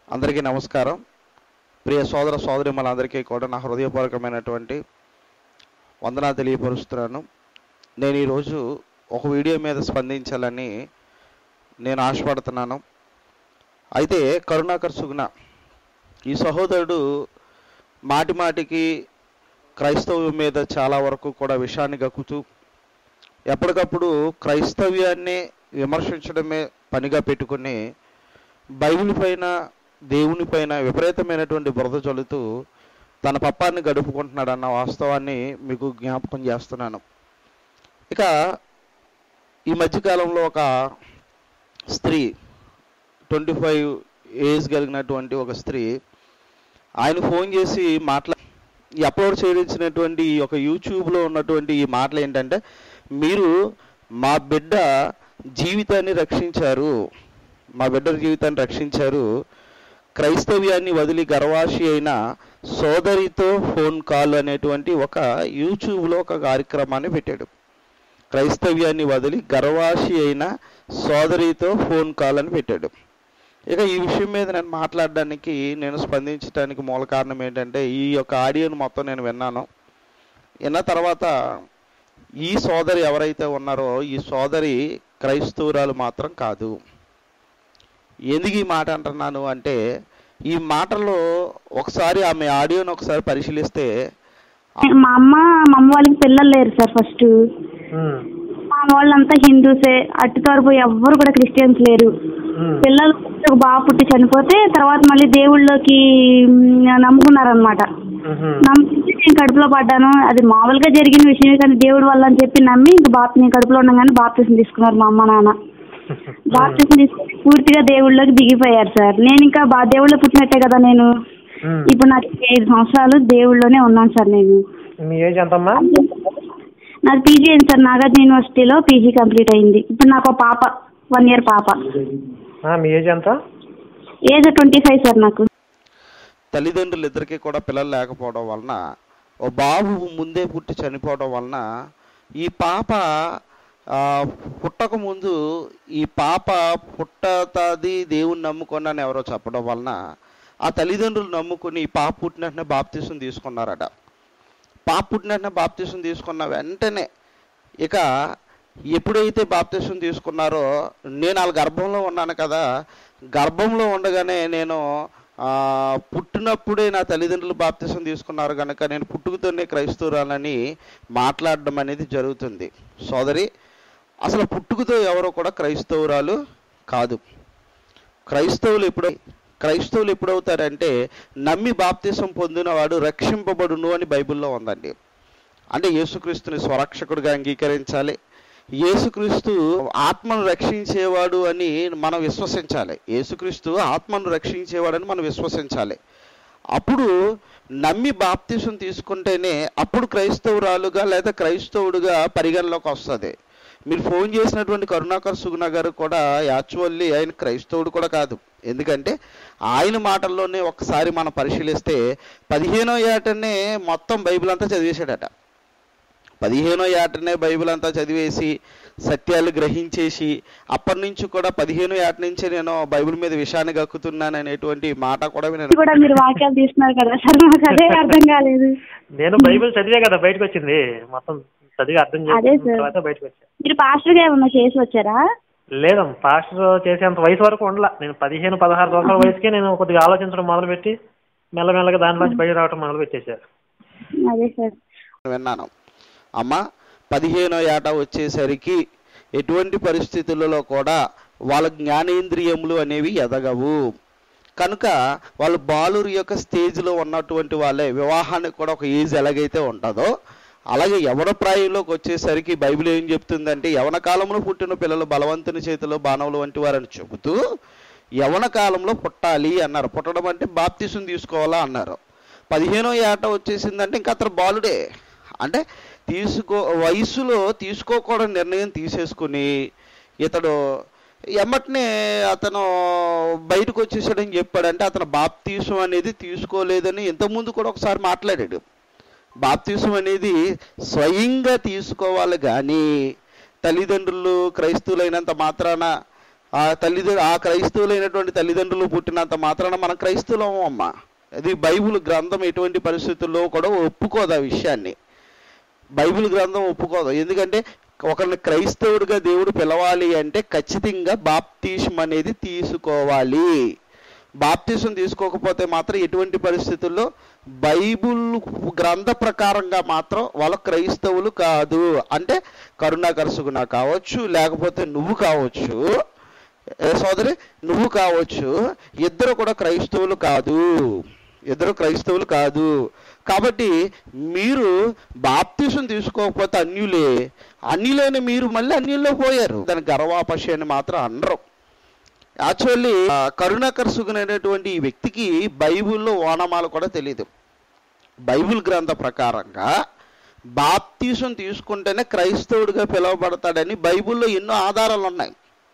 అందరికీ నమస్కారం ప్రియ సోదర సోదరి మనందరికీ కూడా నా హృదయపూర్వకమైనటువంటి వందనా తెలియపరుస్తున్నాను నేను ఈరోజు ఒక వీడియో మీద స్పందించాలని నేను ఆశపడుతున్నాను అయితే కరుణాకర్ సుగుణ ఈ సహోదరుడు మాటి మాటికి క్రైస్తవం మీద చాలా వరకు కూడా విషయాన్ని గక్కుతూ ఎప్పటికప్పుడు క్రైస్తవ్యాన్ని విమర్శించడమే పనిగా పెట్టుకుని బైబిల్ పైన దేవుని పైన విపరీతమైనటువంటి బురద చల్లుతూ తన పప్పాన్ని గడుపుకుంటున్నాడన్న వాస్తవాన్ని మీకు జ్ఞాపకం చేస్తున్నాను ఇక ఈ మధ్యకాలంలో ఒక స్త్రీ ట్వంటీ ఫైవ్ ఏజ్ కలిగినటువంటి ఒక స్త్రీ ఆయన ఫోన్ చేసి మాట్లా ఈ అప్లోడ్ చేయించినటువంటి ఈ యొక్క యూట్యూబ్లో ఉన్నటువంటి ఈ మాటలు ఏంటంటే మీరు మా బిడ్డ జీవితాన్ని రక్షించారు మా బిడ్డ జీవితాన్ని రక్షించారు క్రైస్తవ్యాన్ని వదిలి గర్వాషి అయిన సోదరితో ఫోన్ కాల్ అనేటువంటి ఒక యూట్యూబ్లో ఒక కార్యక్రమాన్ని పెట్టాడు క్రైస్తవ్యాన్ని వదిలి గర్వాషి అయిన సోదరితో ఫోన్ కాల్ అని పెట్టాడు ఇక ఈ విషయం మీద నేను మాట్లాడడానికి నేను స్పందించడానికి మూల కారణం ఏంటంటే ఈ యొక్క ఆడియోను మొత్తం నేను విన్నాను విన్న తర్వాత ఈ సోదరి ఎవరైతే ఉన్నారో ఈ సోదరి క్రైస్తవురాలు మాత్రం కాదు ఎందుకు ఈ మాట అంటున్నాను అంటే ఈ మాటలో ఒకసారి ఆమె ఆడియోను ఒకసారి పరిశీలిస్తే మా అమ్మ మా అమ్మ వాళ్ళకి పిల్లలు లేరు సార్ ఫస్ట్ ఉమ్, మా వాళ్ళంతా హిందూసే అటు తరపు ఎవ్వరు కూడా క్రిస్టియన్స్ లేరు ఉమ్, పిల్లలు ఒక బాగా పుట్టి చనిపోతే తర్వాత మళ్ళీ దేవుళ్ళలోకి మ్, నమ్ముకున్నారనమాట ఉహు, నమ్మితే నేను కడుపులో పడ్డాను అది మామూలుగా జరిగిన విషయమే కానీ దేవుడి వల్ల అని చెప్పి నమ్మి ఇంక బాప్ నేను కడుపులో ఉండగానే బాప్తీసం తీసుకున్నారు మా అమ్మ నాన్న బాప్తీసం తీసుకుని పూర్తిగా దేవుళ్ళలోకి దిగిపోయారు సార్ నేను ఇంకా బా దేవుళ్ళో పుట్టినట్టే కదా నేను ఉమ్. ఇప్పుడు నాకు ఐదు సంవత్సరాలు దేవుళ్ళలోనే ఉన్నాను సార్ నేను మీ ఏజ్ ఎంతమ్మా నాది పీజీ అయింది సార్ నాగార్జున యూనివర్సిటీలో పీజీ కంప్లీట్ అయింది ఇప్పుడు నాకు ఒక పాప వన్ ఇయర్ పాప ఆ, మీ ఏజ్ ఎంత ఏజ్ ట్వంటీ ఫైవ్ సార్ నాకు తల్లిదండ్రులు ఇద్దరికీ కూడా పిల్లలు లేకపోవడం వలన ఓ బాబు ముందే పుట్టి చనిపోవడం వలన ఈ పాప ఆ, పుట్టక ముందు ఈ పాప పుట్టతాది దేవుని నమ్ముకున్నాను ఎవరో చెప్పడం వలన ఆ తల్లిదండ్రులు నమ్ముకుని ఈ పాప పుట్టిన వెంటనే బాప్తీసం తీసుకున్నారట పాప పుట్టిన వెంటనే బాప్తీసం తీసుకున్న వెంటనే ఇక ఎప్పుడైతే బాప్తీసం తీసుకున్నారో నేను వాళ్ళ గర్భంలో ఉన్నాను కదా గర్భంలో ఉండగానే నేను ఆ, పుట్టినప్పుడే నా తల్లిదండ్రులు బాప్తీసం తీసుకున్నారు కనుక నేను పుట్టుకతోనే క్రైస్తవురాలని మాట్లాడడం అనేది జరుగుతుంది సోదరి అసలు పుట్టుకతో ఎవరో కూడా క్రైస్తవురాలు కాదు క్రైస్తవులు ఎప్పుడు క్రైస్తవులు ఎప్పుడవుతారంటే నమ్మి బాప్తీసం పొందినవాడు రక్షింపబడును అని బైబిల్లో ఉందండి అంటే యేసుక్రీస్తుని స్వరక్షకుడిగా అంగీకరించాలి యేసుక్రీస్తు ఆత్మను రక్షించేవాడు అని మనం విశ్వసించాలి యేసుక్రీస్తు ఆత్మను రక్షించేవాడని మనం విశ్వసించాలి అప్పుడు నమ్మి బాప్తీసం తీసుకుంటేనే అప్పుడు క్రైస్తవురాలుగా లేదా క్రైస్తవుడుగా పరిగణలోకి వస్తుంది మీరు ఫోన్ చేసినటువంటి కరుణాకర్ సుగుణ గారు కూడా యాక్చువల్లీ ఆయన క్రైస్తవుడు కూడా కాదు ఎందుకంటే ఆయన మాటల్లోనే ఒకసారి మనం పరిశీలిస్తే పదిహేనో ఏటనే మొత్తం బైబిల్ అంతా చదివేశాడట పదిహేనో ఏటనే బైబిల్ అంతా చదివేసి సత్యాలు గ్రహించేసి అప్పటి నుంచి కూడా పదిహేనో ఏట నుంచి నేను బైబిల్ మీద విషయాన్ని గక్కుతున్నాను అనేటువంటి మాట కూడా ఇది విన్నాను కూడా మీరు వాక్యాలు తీస్తున్నారు కదా సార్ నాకు అదే అర్థం కాలేదు నేను బైబిల్ చదివే కదా బయటకు వచ్చింది మొత్తం చదివి అర్థం అదే చేసుకున్న సార్. తర్వాత బయటకు వచ్చా మీరు పాస్టర్గా ఏమన్నా చేసి వచ్చారా లేదమ్మా పాస్టర్ చేసేంత వయసు వరకు ఉండలా నేను పదిహేను పదహారు సంవత్సరాల వయసుకే నేను కొద్దిగా ఆలోచించడం మొదలుపెట్టి మెల్లమెల్లగా దానిలోంచి బయట రావడం మొదలు పెట్టేశారు అదే సార్ విన్నాను అమ్మ పదిహేనో ఏట వచ్చేసరికి ఎటువంటి పరిస్థితులలో కూడా వాళ్ళ జ్ఞానేంద్రియములు అనేవి ఎదగవు కనుక వాళ్ళు బాలురు యొక్క స్టేజ్లో ఉన్నటువంటి వాళ్ళే వివాహానికి కూడా ఒక ఏజ్ ఎలాగైతే ఉంటుందో అలాగే యవన ప్రాయంలోకి వచ్చేసరికి బైబిల్ ఏం చెప్తుందంటే యవన కాలంలో పుట్టిన పిల్లలు బలవంతుని చేతిలో బాణవులు వంటి వారని చెబుతూ యవన కాలంలో పుట్టాలి అన్నారు పుట్టడం అంటే బాప్తీసం తీసుకోవాలా అన్నారు పదిహేనో ఏట వచ్చేసిందంటే ఇంకా అతను బాలుడే అంటే తీసుకో వయసులో తీసుకోకూడని నిర్ణయం తీసేసుకుని ఇతడు ఎమ్మటనే అతను బయటకు వచ్చేసాడని చెప్పాడంటే అతను బాప్తీసం అనేది తీసుకోలేదని ఇంతకుముందు కూడా ఒకసారి మాట్లాడాడు బాప్తీసం అనేది స్వయంగా తీసుకోవాలి కానీ తల్లిదండ్రులు క్రైస్తవులైనంత మాత్రాన ఆ తల్లిదండ్రులు ఆ క్రైస్తవులైనటువంటి తల్లిదండ్రులు పుట్టినంత మాత్రాన మనం క్రైస్తవులము అమ్మ అది బైబిల్ గ్రంథం ఎటువంటి పరిస్థితుల్లో కూడా ఒప్పుకోదు ఆ విషయాన్ని బైబిల్ గ్రంథం ఒప్పుకోదు ఎందుకంటే ఒకరిని క్రైస్తవుడిగా దేవుడు పిలవాలి అంటే ఖచ్చితంగా బాప్తీసం అనేది తీసుకోవాలి బాప్తీసం తీసుకోకపోతే మాత్రం ఎటువంటి పరిస్థితుల్లో బైబుల్ గ్రంథ ప్రకారంగా మాత్రం వాళ్ళ క్రైస్తవులు కాదు అంటే కరుణాకరసుగుణ కావచ్చు లేకపోతే నువ్వు కావచ్చు ఏ సోదరి నువ్వు కావచ్చు ఇద్దరు కూడా క్రైస్తవులు కాదు ఇద్దరు క్రైస్తవులు కాదు కాబట్టి మీరు బాప్తీసం తీసుకోకపోతే అన్యులే అన్యులైన మీరు మళ్ళీ అన్యుల్లో పోయారు దాని గర్వాపశ అని మాత్రం అనరు యాక్చువల్లీ కరుణాకర్ సుగున్ అనేటువంటి ఈ వ్యక్తికి బైబిల్లో ఓనమాలు కూడా తెలియదు బైబిల్ గ్రంథ ప్రకారంగా బాప్తీసం తీసుకుంటేనే క్రైస్తవుడిగా పిలువబడతాడని బైబిల్లో ఎన్నో ఆధారాలు ఉన్నాయి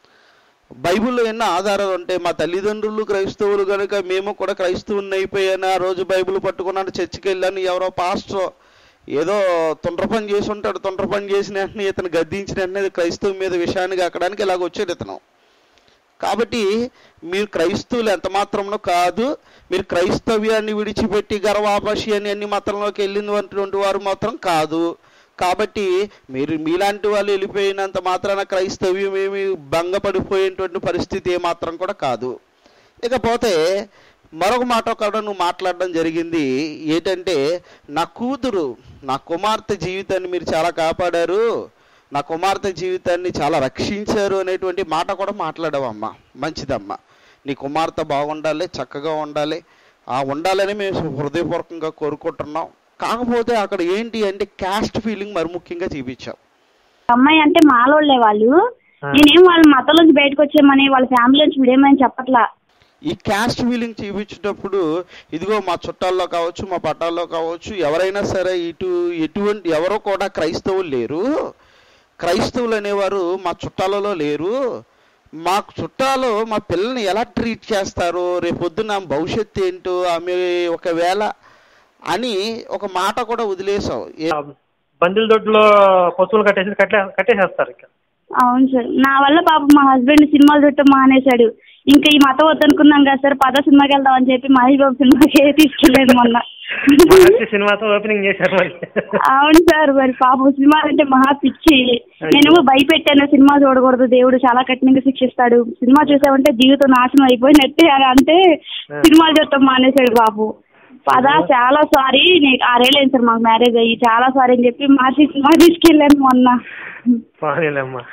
బైబిల్లో ఎన్నో ఆధారాలు ఉంటాయి మా తల్లిదండ్రులు క్రైస్తవులు కనుక మేము కూడా క్రైస్తవుని అయిపోయాను ఆ రోజు బైబిల్ పట్టుకున్నాను చర్చికి వెళ్ళాను ఎవరో పాస్టర్ ఏదో తొండ్ర పని చేసి ఉంటాడు తొండ్ర పని చేసిన వెంటనే ఇతను గద్దించిన వెంటనే క్రైస్తవం మీద విషయానికి అక్కడానికి ఇలాగ వచ్చాడు ఇతను కాబట్టి మీరు క్రైస్తవులు ఎంత మాత్రంలో కాదు మీరు క్రైస్తవ్యాన్ని విడిచిపెట్టి గర్వాపసి అని అన్ని మతంలోకి వెళ్ళినటువంటి వారు మాత్రం కాదు కాబట్టి మీరు మీలాంటి వాళ్ళు వెళ్ళిపోయినంత మాత్రాన క్రైస్తవ్యం ఏమి భంగపడిపోయేటువంటి పరిస్థితి ఏమాత్రం కూడా కాదు ఇకపోతే మరొక మాట కూడా నువ్వు మాట్లాడడం జరిగింది ఏంటంటే నా కూతురు నా కుమార్తె జీవితాన్ని మీరు చాలా కాపాడారు నా కుమార్తె జీవితాన్ని చాలా రక్షించారు అనేటువంటి మాట కూడా మాట్లాడావమ్మా మంచిదమ్మా నీ కుమార్తె బాగుండాలి చక్కగా ఉండాలి ఆ ఉండాలని మేము హృదయపూర్వకంగా కోరుకుంటున్నాం కాకపోతే అక్కడ ఏంటి అంటే క్యాస్ట్ ఫీలింగ్ మరి ముఖ్యంగా చూపించావు అమ్మాయి అంటే మాలోళ్ళే వాళ్ళు నేనేం వాళ్ళ మతం నుంచి బయటకు వచ్చేయమని వాళ్ళ ఫ్యామిలీ నుంచి విడేయమని చెప్పట్లా ఈ క్యాస్ట్ ఫీలింగ్ చూపించేటప్పుడు ఇదిగో మా చుట్టాల్లో కావచ్చు మా పట్టాల్లో కావచ్చు ఎవరైనా సరే ఇటు ఎటువంటి ఎవరో కూడా క్రైస్తవులు లేరు క్రైస్తవులు అనేవారు మా చుట్టాలలో లేరు మా చుట్టాలు మా పిల్లల్ని ఎలా ట్రీట్ చేస్తారో రేపొద్దున ఆమె భవిష్యత్తు ఏంటో ఆమె ఒకవేళ అని ఒక మాట కూడా వదిలేసావు ఏ- బండిల దొడ్లో పశువులు కట్టేసి కట్టే కట్టేసేస్తారు ఇక అవును సార్ నా వల్ల పాపం మా హస్బెండ్ సినిమాలు చుట్టూ మానేశాడు ఇంకా ఈ మతం వద్దనుకున్నాం కదా సార్ పద సినిమాకి వెళ్దాం అని చెప్పి మహేష్ బాబు సినిమాకి తీసుకెళ్ళాను మొన్న మహర్షి సినిమాతో ఓపెనింగ్ చేశారు మరి అవును సార్ మరి పాపం సినిమా అంటే మహా పిచ్చి నేను భయపెట్టాను సినిమా చూడకూడదు దేవుడు చాలా కఠినంగా శిక్షిస్తాడు సినిమా చూసామంటే జీవితం నాశనం అయిపోయినట్టే అని అంటే సినిమాలు చూడటం మానేశాడు బాబు పదా చాలా సారీ నీకు ఆరేళ్ళు సార్ మాకు మ్యారేజ్ అయ్యి చాలా సారీ అని చెప్పి మార్చి సినిమా తీసుకెళ్ళాను మొన్న పోనీలేమ్మా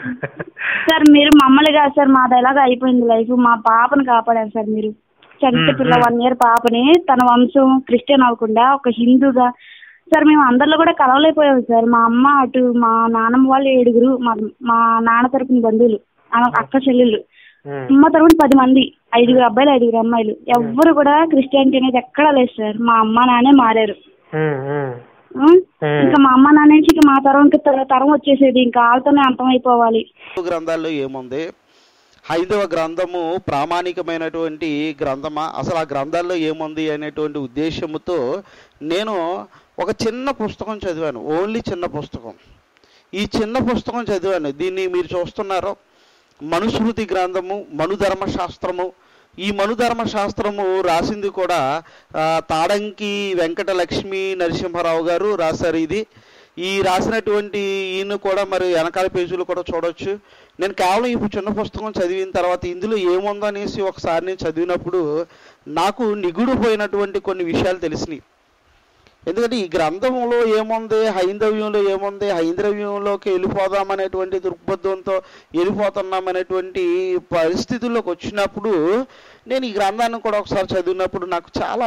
సార్ మీరు మమ్మల్ని కాదు సార్ మాది ఎలాగ అయిపోయింది లైఫ్ మా పాపను కాపాడారు సార్ మీరు చంటి పిల్ల వన్ ఇయర్ పాపని తన వంశం క్రిస్టియన్ అవ్వకుండా ఒక హిందూగా సార్ మేము అందరిలో కూడా కలవలేకపోయాం సార్ మా అమ్మ అటు మా నాన్నమ్మ వాళ్ళు ఏడుగురు మా మా నాన్న తరపున బంధువులు ఆమె అక్క చెల్లెళ్ళు ఉమ్. అమ్మ తరపున పది మంది ఐదుగురు అబ్బాయిలు ఐదుగురు అమ్మాయిలు ఎవ్వరు కూడా క్రిస్టియానిటీ అనేది ఎక్కడా లేదు సార్ మా అమ్మ నాన్నే మారారు ఉమ్, ఉమ్. ఉం? ఉం. ఇంకా మా అమ్మ నాన్న నుంచి ఇంకా మా తరంకి త- తరం వచ్చేసేది ఇంకా వాళ్ళతోనే అంతం అయిపోవాలి హైందవ గ్రంథాల్లో ఏముంది హైందవ గ్రంథము ప్రామాణికమైనటువంటి గ్రంథమా అసలు ఆ గ్రంథాల్లో ఏముంది అనేటువంటి ఉద్దేశంతో నేను ఒక చిన్న పుస్తకం చదివాను ఓన్లీ చిన్న పుస్తకం ఈ చిన్న పుస్తకం చదివాను దీన్ని మీరు చూస్తున్నారు మనుస్మృతి గ్రంథము మనుధర్మశాస్త్రము ఈ మనుధర్మశాస్త్రము రాసింది కూడా ఆ, తాడంకి వెంకట లక్ష్మీ నరసింహారావు గారు రాశారు ఇది ఈ రాసినటువంటి ఈయన కూడా మరి వెనకాల పేజీలు కూడా చూడొచ్చు నేను కేవలం ఇప్పుడు చిన్న పుస్తకం చదివిన తర్వాత ఇందులో ఏముందో అనేసి ఒకసారి నేను చదివినప్పుడు నాకు నిగుడు పోయినటువంటి కొన్ని విషయాలు తెలిసినాయి ఎందుకంటే ఈ గ్రంథంలో ఏముంది హైందవ్యంలో ఏముంది హైందవ్యంలోకి వెళ్ళిపోదాం అనేటువంటి దృక్పథంతో వెళ్ళిపోతున్నాం అనేటువంటి పరిస్థితుల్లోకి వచ్చినప్పుడు నేను ఈ గ్రంథాన్ని కూడా ఒకసారి చదివినప్పుడు నాకు చాలా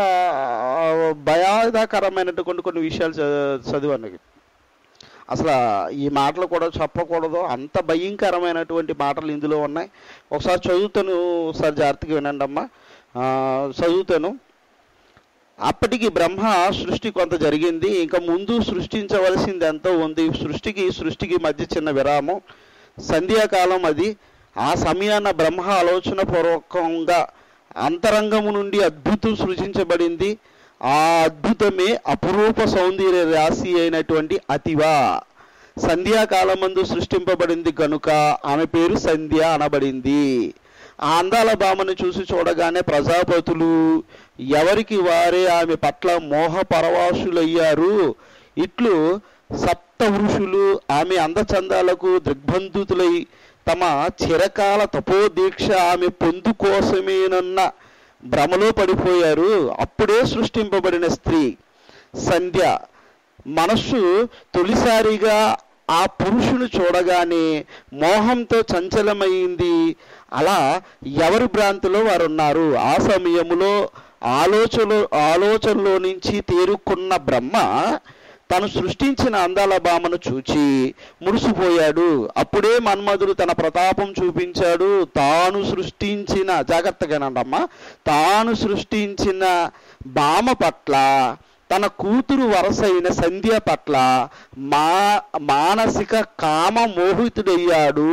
భయాదాకరమైనటువంటి కొన్ని విషయాలు చ- చదివాను అసలు ఈ మాటలు కూడా చెప్పకూడదు అంత భయంకరమైనటువంటి మాటలు ఇందులో ఉన్నాయి ఒకసారి చదువుతాను ఒకసారి జాగ్రత్తగా వినండి అమ్మా ఆ, చదువుతాను అప్పటికి బ్రహ్మ సృష్టి కొంత జరిగింది ఇంకా ముందు సృష్టించవలసింది ఎంతో ఉంది సృష్టికి సృష్టికి మధ్య చిన్న విరామం సంధ్యాకాలం అది ఆ సమయాన బ్రహ్మ ఆలోచన పూర్వకంగా అంతరంగము నుండి అద్భుతం సృజించబడింది ఆ అద్భుతమే అపురూప సౌందర్య రాశి అయినటువంటి అతివా సంధ్యాకాలమందు సృష్టింపబడింది కనుక ఆమె పేరు సంధ్య అనబడింది ఆ అందాల భామను చూసి చూడగానే ప్రజాపతులు ఎవరికి వారే ఆమె పట్ల మోహ పరవాసులయ్యారు ఇట్లు సప్త వృషులు ఆమె అందచందాలకు దిగ్బంధితులై తమ చిరకాల తపోదీక్ష ఆమె పొందు కోసమేనన్న భ్రమలో పడిపోయారు అప్పుడే సృష్టింపబడిన స్త్రీ సంధ్య మనస్సు తొలిసారిగా ఆ పురుషుని చూడగానే మోహంతో చంచలమైంది అలా ఎవరి భ్రాంతిలో వారు ఉన్నారు ఆ సమయములో ఆలోచన ఆలోచనలో నుంచి తేరుకున్న బ్రహ్మ తను సృష్టించిన అందాల భామను చూచి మురిసిపోయాడు అప్పుడే మన్మధుడు తన ప్రతాపం చూపించాడు తాను సృష్టించిన జాగ్రత్తగానండమ్మా తాను సృష్టించిన భామ పట్ల తన కూతురు వరసైన సంధ్య పట్ల మా మానసిక కామ మోహితుడయ్యాడు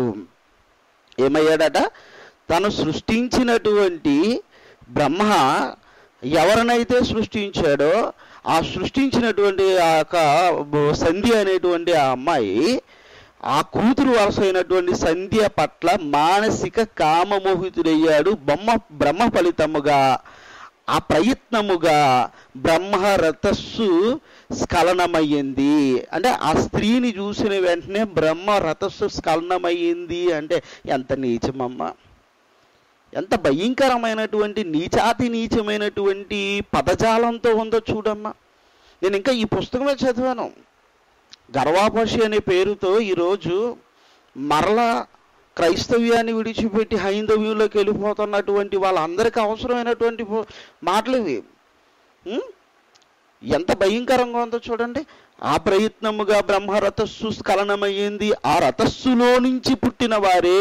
ఏమయ్యాడట తను సృష్టించినటువంటి బ్రహ్మ ఎవరినైతే సృష్టించాడో ఆ సృష్టించినటువంటి ఆ యొక్క సంధ్య అనేటువంటి ఆ అమ్మాయి ఆ కూతురు వరస అయినటువంటి సంధ్య పట్ల మానసిక కామమోహితుడయ్యాడు బొమ్మ బ్రహ్మ ఫలితముగా ఆ ప్రయత్నముగా బ్రహ్మ రథస్సు స్ఖలనమయ్యింది అంటే ఆ స్త్రీని చూసిన వెంటనే బ్రహ్మ రథస్సు స్ఖలనమయ్యింది అంటే ఎంత నీచమమ్మ ఎంత భయంకరమైనటువంటి నీచాతి నీచమైనటువంటి పదజాలంతో ఉందో చూడమ్మా నేను ఇంకా ఈ పుస్తకమే చదివాను గర్వాపశి అనే పేరుతో ఈరోజు మరలా క్రైస్తవ్యాన్ని విడిచిపెట్టి హైందవ్యంలోకి వెళ్ళిపోతున్నటువంటి వాళ్ళందరికీ అవసరమైనటువంటి పో- మాటలు ఇవి ఉం? ఎంత భయంకరంగా ఉందో చూడండి ఆ ప్రయత్నముగా బ్రహ్మ రథస్సు స్ఖలనమయ్యింది ఆ రథస్సులో నుంచి పుట్టిన వారే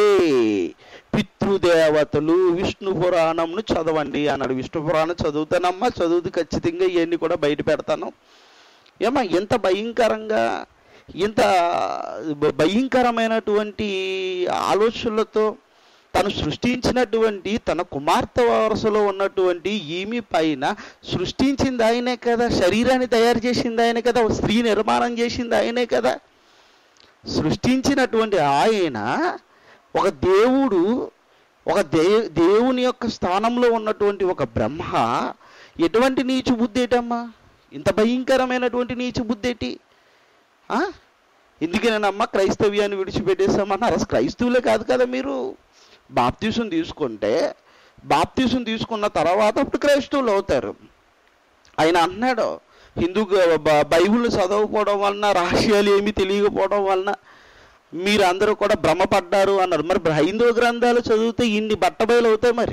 పితృదేవతలు విష్ణు పురాణంను చదవండి అన్నాడు విష్ణు పురాణం చదువుతానమ్మా చదువుతూ ఖచ్చితంగా ఇవన్నీ కూడా బయట పెడతాను ఏమా ఎంత భయంకరంగా ఇంత భ- భయంకరమైనటువంటి ఆలోచనలతో తను సృష్టించినటువంటి తన కుమార్తె వరసలో ఉన్నటువంటి ఈమె పైన సృష్టించింది ఆయనే కదా శరీరాన్ని తయారు చేసింది ఆయనే కదా ఒక స్త్రీ నిర్మాణం చేసింది ఆయనే కదా సృష్టించినటువంటి ఆయన ఒక దేవుడు ఒక దే దేవుని యొక్క స్థానంలో ఉన్నటువంటి ఒక బ్రహ్మ ఎటువంటి నీచు బుద్ధి ఏటమ్మా ఇంత భయంకరమైనటువంటి నీచు బుద్ధి ఏంటి ఆ? ఎందుకనేనమ్మా క్రైస్తవ్యాన్ని విడిచిపెట్టేసామన్నారు అసలు క్రైస్తవులే కాదు కదా మీరు బాప్తీసం తీసుకుంటే బాప్తీసం తీసుకున్న తర్వాత అప్పుడు క్రైస్తవులు అవుతారు ఆయన అంటున్నాడు హిందూ బైబిల్ చదవకపోవడం వలన రహస్యాలు ఏమీ తెలియకపోవడం వలన మీరు అందరూ కూడా భ్రమపడ్డారు అన్నారు మరి హైందవ గ్రంథాలు చదివితే ఇన్ని బట్టబయలు అవుతాయి మరి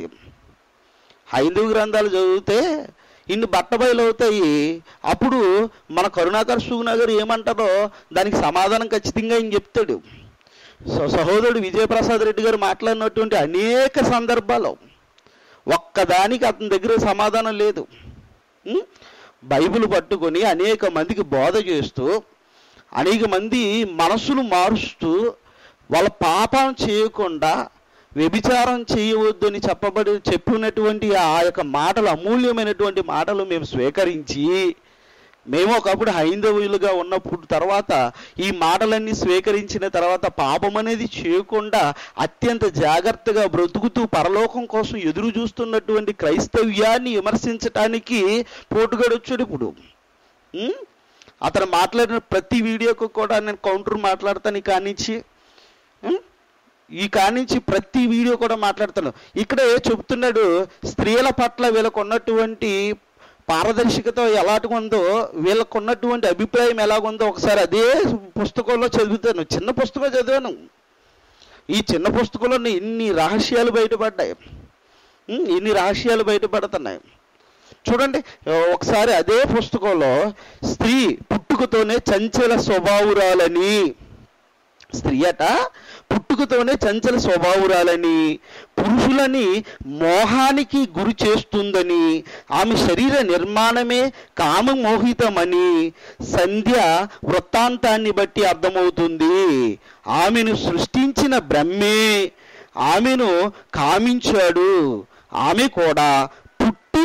హైందవ గ్రంథాలు చదివితే ఇన్ని బట్టబయలు అవుతాయి అప్పుడు మన కరుణాకర్ సుగునగర్ ఏమంటారో దానికి సమాధానం ఖచ్చితంగా ఆయన చెప్తాడు స- సహోదరుడు విజయప్రసాద్ రెడ్డి గారు మాట్లాడినటువంటి అనేక సందర్భాలు ఒక్కదానికి అతని దగ్గర సమాధానం లేదు ఉం? బైబిల్ పట్టుకొని అనేక మందికి బోధ చేస్తూ అనేక మంది మనసును మారుస్తూ వాళ్ళ పాపం చేయకుండా వ్యభిచారం చేయవద్దని చెప్పబడి చెప్పినటువంటి ఆ యొక్క మాటలు అమూల్యమైనటువంటి మాటలు మేము స్వీకరించి మేము ఒకప్పుడు హైందవులుగా ఉన్నప్పుడు తర్వాత ఈ మాటలన్నీ స్వీకరించిన తర్వాత పాపం అనేది చేయకుండా అత్యంత జాగ్రత్తగా బ్రతుకుతూ పరలోకం కోసం ఎదురు చూస్తున్నటువంటి క్రైస్తవ్యాన్ని విమర్శించటానికి పోటుగడొచ్చాడు ఇప్పుడు ఉం? అతను మాట్లాడిన ప్రతి వీడియోకు కూడా నేను కౌంటర్ మాట్లాడతాను ఈ కానించి ఉం? ఈ కానించి ప్రతి వీడియో కూడా మాట్లాడతాను ఇక్కడే చెప్తున్నాడు స్త్రీల పట్ల వీళ్ళకు ఉన్నటువంటి పారదర్శకత ఎలాంటి ఉందో వీళ్ళకు ఉన్నటువంటి అభిప్రాయం ఎలాగుందో ఒకసారి అదే పుస్తకంలో చదువుతాను చిన్న పుస్తకం చదివాను ఈ చిన్న పుస్తకంలో ఇన్ని రహస్యాలు బయటపడ్డాయి ఉం, ఇన్ని రహస్యాలు బయటపడుతున్నాయి చూడండి ఒకసారి అదే పుస్తకంలో స్త్రీ పుట్టుకతోనే చంచల స్వభావురాలని స్త్రీ అట పుట్టుకతోనే చంచల స్వభావురాలని పురుషులని మోహానికి గురి చేస్తుందని ఆమె శరీర నిర్మాణమే కామమోహితమని సంధ్య వృత్తాంతాన్ని బట్టి అర్థమవుతుంది ఆమెను సృష్టించిన బ్రహ్మే ఆమెను కామించాడు ఆమె కూడా పుట్టి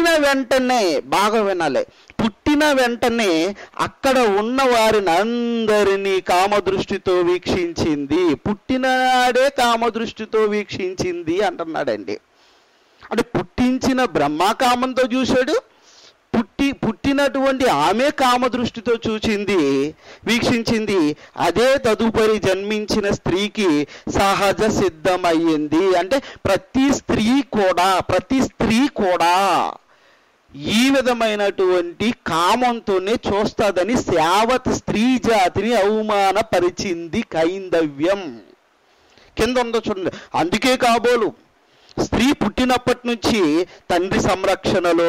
పుట్టిన వెంటనే బాగా వినాలి పుట్టిన వెంటనే అక్కడ ఉన్న వారిని అందరినీ కామదృష్టితో వీక్షించింది పుట్టినాడే కామదృష్టితో వీక్షించింది అంటున్నాడండి అంటే పుట్టించిన బ్రహ్మ కామంతో చూశాడు పుట్టి పుట్టినటువంటి ఆమె కామదృష్టితో చూచింది వీక్షించింది అదే తదుపరి జన్మించిన స్త్రీకి సహజ సిద్ధమయ్యింది అంటే ప్రతి స్త్రీ కూడా ప్రతి స్త్రీ కూడా ఈ విధమైనటువంటి కామంతోనే చూస్తాదని శావత్ స్త్రీ జాతిని అవమానపరిచింది కైందవ్యం కింద ఉందో చూడండి అందుకే కాబోలు స్త్రీ పుట్టినప్పటి నుంచి తండ్రి సంరక్షణలో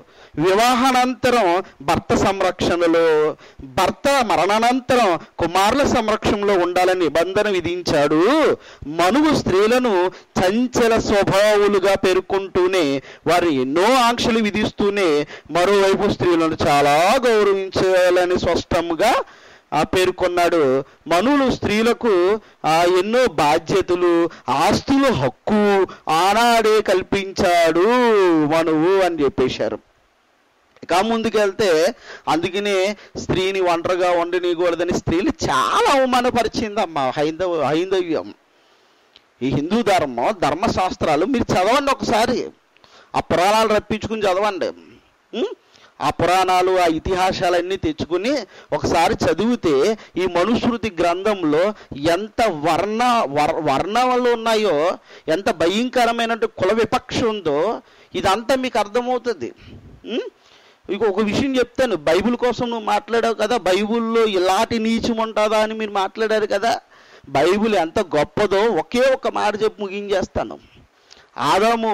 వివాహానంతరం భర్త సంరక్షణలో భర్త మరణానంతరం కుమారుల సంరక్షణలో ఉండాలని నిబంధన విధించాడు మనువు స్త్రీలను చంచల స్వభావులుగా పేర్కొంటూనే వారు ఎన్నో ఆంక్షలు విధిస్తూనే మరోవైపు స్త్రీలను చాలా గౌరవించాలని స్పష్టంగా ఆ పేర్కొన్నాడు మనులు స్త్రీలకు ఆ ఎన్నో బాధ్యతలు ఆస్తుల హక్కు ఆనాడే కల్పించాడు మనువు అని చెప్పేశారు ఇక ముందుకెళ్తే అందుకనే స్త్రీని ఒంటరిగా ఉండనీయకూడదని స్త్రీలు చాలా అవమానపరిచిందమ్మా హైందవ హైందవ్యం ఈ హిందూ ధర్మం ధర్మశాస్త్రాలు మీరు చదవండి ఒకసారి ఆ పురాణాలు రప్పించుకుని చదవండి ఉం? ఆ పురాణాలు ఆ ఇతిహాసాలన్నీ తెచ్చుకుని ఒకసారి చదివితే ఈ మనుస్మృతి గ్రంథంలో ఎంత వర్ణ వర్ వర్ణాలు ఉన్నాయో ఎంత భయంకరమైన కుల విపక్ష ఉందో ఇదంతా మీకు అర్థమవుతుంది ఉం? ఇక ఒక విషయం చెప్తాను బైబిల్ కోసం నువ్వు మాట్లాడావు కదా బైబిల్లో ఇలాంటి నీచం ఉంటుందా అని మీరు మాట్లాడారు కదా బైబిల్ ఎంత గొప్పదో ఒకే ఒక మాట చెప్పి ముగించేస్తాను ఆదాము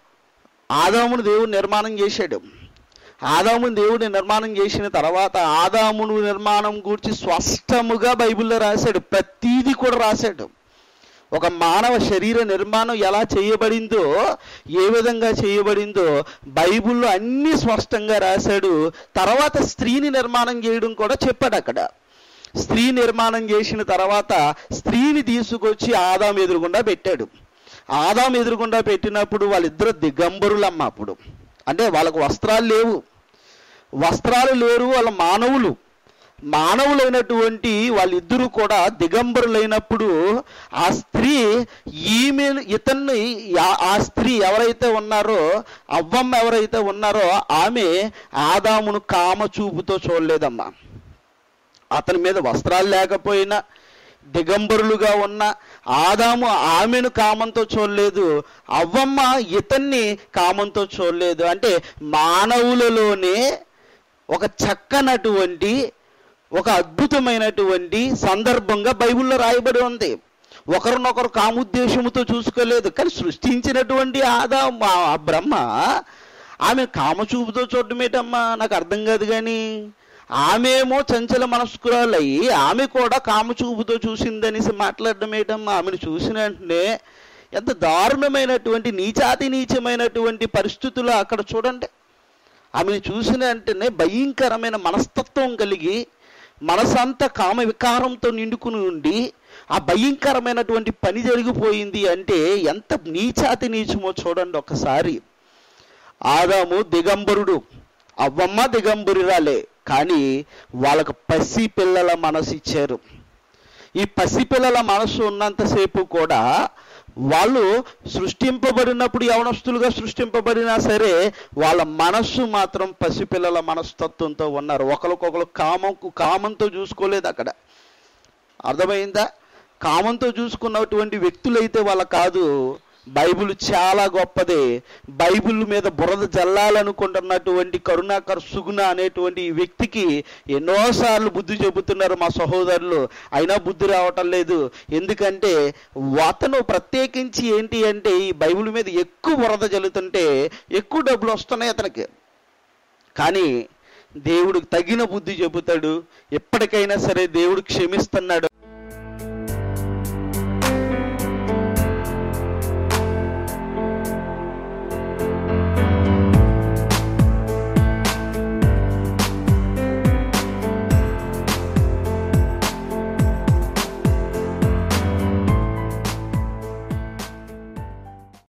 ఆదామును దేవుడు నిర్మాణం చేశాడు ఆదాముని దేవుడు నిర్మాణం చేసిన తర్వాత ఆదామును నిర్మాణం గురించి స్పష్టముగా బైబిల్లో రాశాడు ప్రతీది కూడా రాశాడు ఒక మానవ శరీర నిర్మాణం ఎలా చేయబడిందో ఏ విధంగా చేయబడిందో బైబిల్లో అన్ని స్పష్టంగా రాశాడు తర్వాత స్త్రీని నిర్మాణం చేయడం కూడా చెప్పాడు అక్కడ స్త్రీ నిర్మాణం చేసిన తర్వాత స్త్రీని తీసుకొచ్చి ఆదాం ఎదురుగుండా పెట్టాడు ఆదాం ఎదురుగుండా పెట్టినప్పుడు వాళ్ళిద్దరు దిగంబరులమ్మ అప్పుడు అంటే వాళ్ళకు వస్త్రాలు లేవు వస్త్రాలు లేరు వాళ్ళ మానవులు మానవులైనటువంటి వాళ్ళిద్దరూ కూడా దిగంబరులైనప్పుడు ఆ స్త్రీ ఈమె ఇతన్ని ఆ- ఆ స్త్రీ ఎవరైతే ఉన్నారో అవ్వమ్మ ఎవరైతే ఉన్నారో ఆమె ఆదామును కామ చూపుతో చూడలేదమ్మా అతని మీద వస్త్రాలు లేకపోయినా దిగంబరులుగా ఉన్న ఆదాము ఆమెను కామంతో చూడలేదు అవ్వమ్మ ఇతన్ని కామంతో చూడలేదు అంటే మానవులలోనే ఒక చక్కనటువంటి ఒక అద్భుతమైనటువంటి సందర్భంగా బైబిల్లో రాయబడి ఉంది ఒకరినొకరు కాముద్దేశముతో చూసుకోలేదు కానీ సృష్టించినటువంటి ఆదా ఆ బ్రహ్మ ఆమె కామచూపుతో చూడడం ఏంటమ్మా నాకు అర్థం కాదు కానీ ఆమెమో చంచల మనస్కురాలయ్యి ఆమె కూడా కామచూపుతో చూసిందనేసి మాట్లాడడం ఏంటమ్మా ఆమెను చూసిన వెంటనే ఎంత దారుణమైనటువంటి నీచాతి నీచమైనటువంటి పరిస్థితులు అక్కడ చూడండి ఆమెను చూసిన వెంటనే భయంకరమైన మనస్తత్వం కలిగి మనసంతా కామ వికారంతో నిండుకుని ఉండి ఆ భయంకరమైనటువంటి పని జరిగిపోయింది అంటే ఎంత నీచాతి నీచమో చూడండి ఒకసారి ఆదాము దిగంబరుడు అవ్వమ్మ దిగంబరురాలే కానీ వాళ్ళకు పసి పిల్లల మనసు ఇచ్చారు ఈ పసిపిల్లల మనసు ఉన్నంతసేపు కూడా వాళ్ళు సృష్టింపబడినప్పుడు యవనస్తులుగా సృష్టింపబడినా సరే వాళ్ళ మనస్సు మాత్రం పసిపిల్లల మనస్తత్వంతో ఉన్నారు ఒకరికొకరు కామంకు కామంతో చూసుకోలేదు అక్కడ అర్థమైందా కామంతో చూసుకున్నటువంటి వ్యక్తులైతే వాళ్ళ కాదు బైబిల్ చాలా గొప్పదే బైబిల్ మీద బురద జల్లాలనుకుంటున్నటువంటి కరుణాకర్ సుగుణ అనేటువంటి ఈ వ్యక్తికి ఎన్నోసార్లు బుద్ధి చెబుతున్నారు మా సహోదరులు అయినా బుద్ధి రావటం లేదు ఎందుకంటే అతను ప్రత్యేకించి ఏంటి అంటే ఈ బైబిల్ మీద ఎక్కువ బురద జల్లుతుంటే ఎక్కువ డబ్బులు వస్తున్నాయి అతనికి కానీ దేవుడికి తగిన బుద్ధి చెబుతాడు ఎప్పటికైనా సరే దేవుడు క్షమిస్తున్నాడు